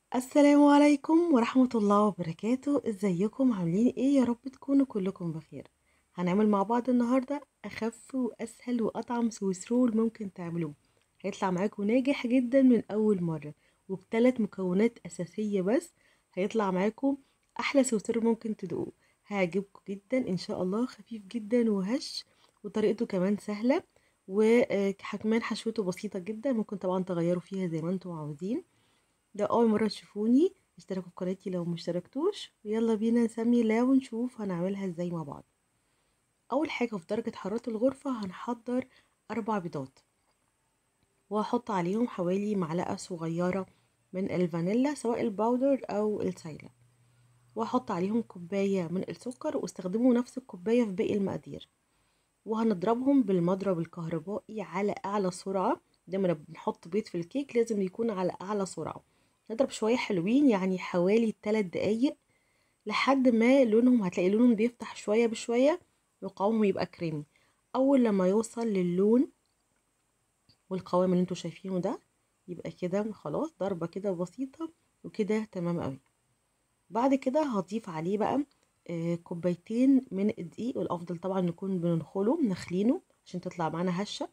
السلام عليكم ورحمة الله وبركاته ازيكم عاملين ايه يا رب تكونوا كلكم بخير هنعمل مع بعض النهاردة اخف واسهل واطعم سويس رول ممكن تعملوه هيطلع معاكم ناجح جدا من اول مرة وبثلاث مكونات اساسية بس هيطلع معاكم احلى سويس رول ممكن تدوقوه هيعجبكم جدا ان شاء الله خفيف جدا وهش وطريقته كمان سهلة وكمان حشوته بسيطة جدا ممكن طبعا تغيروا فيها زي ما انتم عاوزين ده اول مره تشوفوني اشتركوا في قناتي لو مشتركتوش ويلا بينا نسمي الله ونشوف هنعملها ازاي مع بعض اول حاجه في درجه حراره الغرفه هنحضر اربع بيضات وهحط عليهم حوالي معلقه صغيره من الفانيلا سواء الباودر او السايله وهحط عليهم كوبايه من السكر واستخدموا نفس الكوبايه في باقي المقادير وهنضربهم بالمضرب الكهربائي على اعلى سرعه دايما بنحط بيض في الكيك لازم يكون على اعلى سرعه نضرب شوية حلوين يعني حوالي 3 دقايق لحد ما لونهم هتلاقي لونهم بيفتح شوية بشوية وقوامهم يبقى كريمي اول لما يوصل للون والقوام اللي انتوا شايفينه ده يبقى كده خلاص ضربة كده بسيطة وكده تمام قوي بعد كده هضيف عليه بقى آه كوبايتين من الدقيق والافضل طبعا نكون بننخله نخلينه عشان تطلع معانا هشة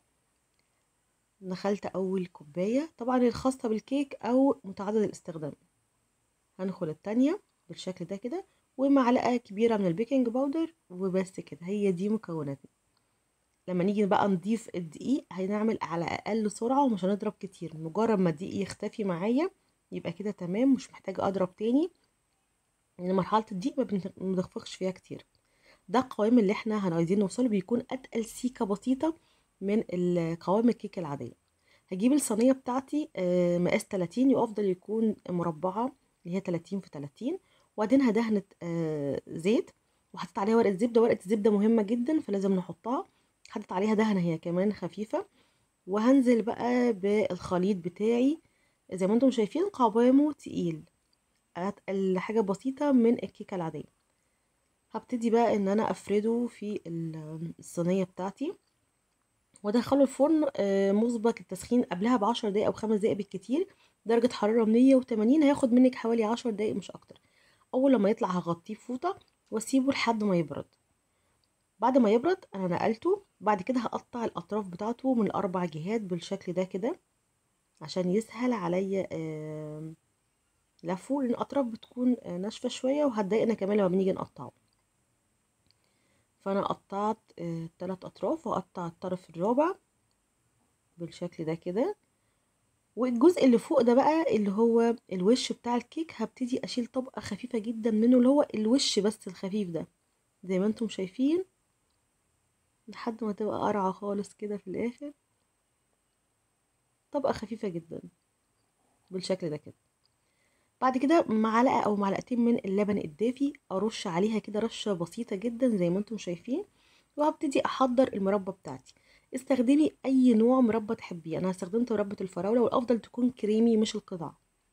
نخلت اول كوباية طبعا الخاصة بالكيك او متعدد الاستخدام هنخل التانية بالشكل ده كده ومعلقة كبيرة من البيكنج باودر وبس كده هي دي مكوناتنا لما نيجي بقى نضيف الدقيق هنعمل على اقل سرعة ومش هنضرب كتير مجرد ما الدقيق يختفي معايا يبقى كده تمام مش محتاجة اضرب تاني لان يعني مرحلة الدقيق ما بنخفقش فيها كتير ده القوام اللي احنا عايزين نوصله بيكون اتقل سيكة بسيطة من قوام الكيك العادية هجيب الصينية بتاعتي مقاس 30 يفضل يكون مربعة اللي هي 30 في 30 وبعدين هدهنت زيت وحطيت عليها ورقة زبدة ورقة الزبدة مهمة جدا فلازم نحطها حطيت عليها دهنة هي كمان خفيفة وهنزل بقى بالخليط بتاعي زي ما انتم شايفين قوامه تقيل اتقل حاجة بسيطة من الكيكة العادية هبتدي بقى ان انا افرده في الصينية بتاعتي وادخله الفرن مسبق التسخين قبلها بعشر دقايق او خمس دقايق بالكتير درجة حرارة مية وتمانين هياخد منك حوالي عشر دقايق مش اكتر اول لما يطلع هغطيه فوطة واسيبه لحد ما يبرد بعد ما يبرد انا نقلته بعد كده هقطع الاطراف بتاعته من الاربع جهات بالشكل ده كده عشان يسهل عليا لفه لان الاطراف بتكون ناشفة شوية وهتضايقنا كمان لما بنيجي نقطعه فانا قطعت ثلاث اطراف وقطع الطرف الرابع بالشكل ده كده والجزء اللي فوق ده بقى اللي هو الوش بتاع الكيك هبتدي اشيل طبقه خفيفه جدا منه اللي هو الوش بس الخفيف ده زي ما انتم شايفين لحد ما تبقى قرعه خالص كده في الاخر طبقه خفيفه جدا بالشكل ده كده بعد كده معلقه او معلقتين من اللبن الدافي ارش عليها كده رشه بسيطه جدا زي ما انتم شايفين وهبتدي احضر المربى بتاعتي استخدمي اي نوع مربى تحبيه انا استخدمت مربى الفراوله والافضل تكون كريمي مش القطع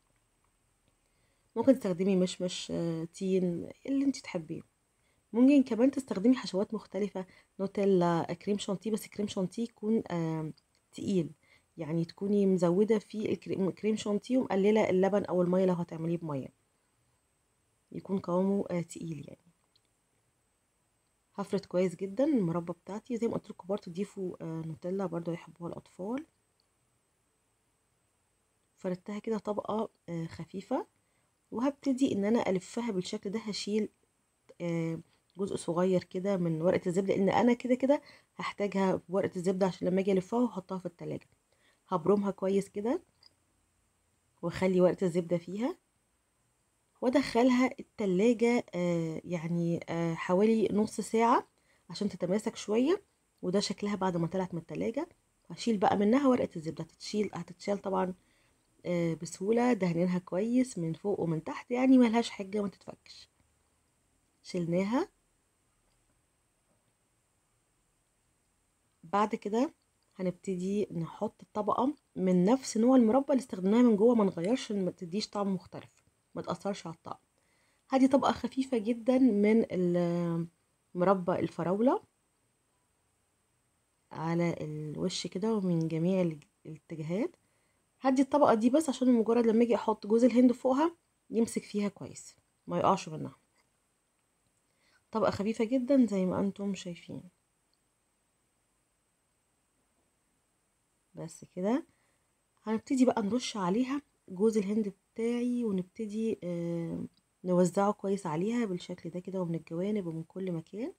ممكن تستخدمي مشمش تين اللي انت تحبيه ممكن كمان تستخدمي حشوات مختلفه نوتيلا كريم شانتيه بس كريم شانتيه يكون آه تقيل يعني تكوني مزودة في الكريم شانتيه ومقللة اللبن أو المية لو هتعمليه بمية يكون قوامه آه تقيل يعني هفرد كويس جدا المربى بتاعتي زي ما قلت لكم برضه تضيفوا آه نوتيلا برضه يحبوها الأطفال فردتها كده طبقة آه خفيفة وهبتدي ان انا الفها بالشكل ده هشيل آه جزء صغير كده من ورقة الزبدة لان انا كده كده هحتاجها بورقة الزبدة عشان لما اجي الفها واحطها في التلاجة هبرمها كويس كده واخلي ورقة الزبدة فيها وادخلها التلاجة آه يعني آه حوالي نص ساعة عشان تتماسك شوية وده شكلها بعد ما طلعت من التلاجة هشيل بقى منها ورقة الزبدة هتتشيل هتتشال طبعا آه بسهولة دهنينها كويس من فوق ومن تحت يعني ملهاش حاجة ما تتفكش شلناها بعد كده هنبتدي نحط الطبقة من نفس نوع المربى اللي استخدمناها من جوه ما نغيرش ما تديش طعم مختلف ما تأثرش على الطعم هذه طبقة خفيفة جدا من مربى الفراولة على الوش كده ومن جميع الاتجاهات هدي الطبقة دي بس عشان مجرد لما اجي احط جوز الهند فوقها يمسك فيها كويس ما يقعش منها طبقة خفيفة جدا زي ما انتم شايفين بس كده هنبتدي بقى نرش عليها جوز الهند بتاعي ونبتدي آه نوزعه كويس عليها بالشكل ده كده ومن الجوانب ومن كل مكان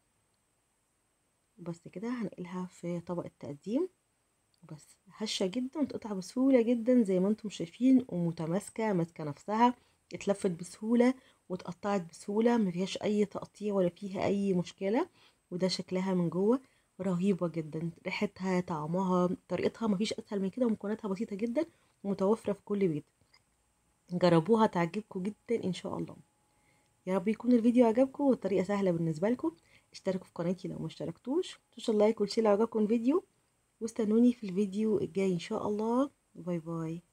بس كده هنقلها في طبق التقديم بس هشة جدا وتقطع بسهولة جدا زي ما انتم شايفين ومتماسكة ماسكة نفسها اتلفت بسهولة واتقطعت بسهولة مفيهاش اي تقطيع ولا فيها اي مشكلة وده شكلها من جوه رهيبة جدا ريحتها طعمها طريقتها مفيش اسهل من كده ومكوناتها بسيطة جدا ومتوفرة في كل بيت جربوها تعجبكم جدا ان شاء الله يا رب يكون الفيديو عجبكم والطريقة سهلة بالنسبة لكم اشتركوا في قناتي لو ما اشتركتوش تنسوا اللايك والشير لو عجبكم الفيديو واستنوني في الفيديو الجاي ان شاء الله باي باي